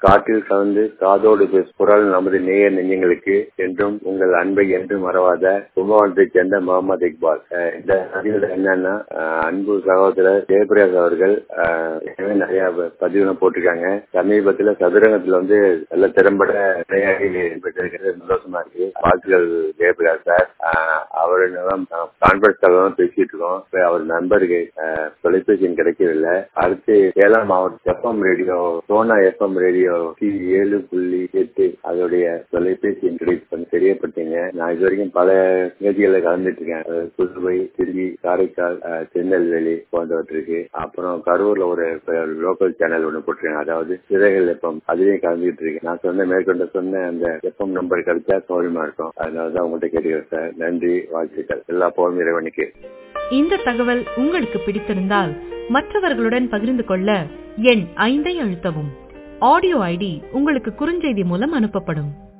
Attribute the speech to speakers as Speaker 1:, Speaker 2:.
Speaker 1: காற்றில் கலந்து காதோடு பேசு குரல் நமது நேய நெஞ்சங்களுக்கு என்றும் உங்கள் அன்பை என்றும் மறவாத கும்பகோணத்தைச் சேர்ந்த முகமது இக்பால் அஹ் இந்த பதிவுல என்னன்னா அஹ் அன்பு சகோதரர் ஜெயபிரகாஷ் அவர்கள் அஹ் ஏற்கனவே நிறைய ப- பதிவுலாம் போட்டிருக்காங்க சமீபத்துல சதுரங்கத்துல வந்து நல்ல திறம்பட விளையாடி பெற்றிருக்கிறது சந்தோஷமா இருக்கு வாழ்த்துக்கள் ஜெயபிரகாஷ் சார் அஹ் அவரு கான்பரன்ஸ் தான் பேசிட்டு இருக்கோம் இப்ப அவர் நண்பருக்கு அஹ், தொலைபேசி எண் கிடைக்கவில்லை அடுத்து சேலம் மாவட்டம் FM radio Sona FM radio ஏழு புள்ளி எட்டு அதோடைய தொலைபேசி எண் கிடைப்பு தெரியப்பட்டீங்க நான் இது வரைக்கும் பல நிகழ்ச்சிகளில் கலந்துட்டு இருக்கேன் அஹ், புதுவை திருச்சி காரைக்கால் அஹ், திருநெல்வேலி போன்றவற்றுக்கு அப்புறம் கரூர்ல ஒரு லோக்கல் சேனல் ஒன்று போட்டிருக்கேன் அதாவது சிறைகள் எஃப்எம் அதுலயும் கலந்துட்டு இருக்கேன் நான் சொன்ன மேற்கொண்டு சொன்ன அந்த எஃப்எம் நம்பர் கிடைச்சா சௌரியமா இருக்கும் அதனாலதான் உங்கள்கிட்ட கேட்டுக்கிறேன் சார் நன்றி வாழ்த்துக்கள் எல்லா போகும் இறைவனுக்கு
Speaker 2: இந்த தகவல் உங்களுக்கு பிடித்திருந்தால் மற்றவர்களுடன் பகிர்ந்து கொள்ள எண் ஐந்தை அழுத்தவும் ஆடியோ ஐடி உங்களுக்கு குறுஞ்செய்தி மூலம் அனுப்பப்படும்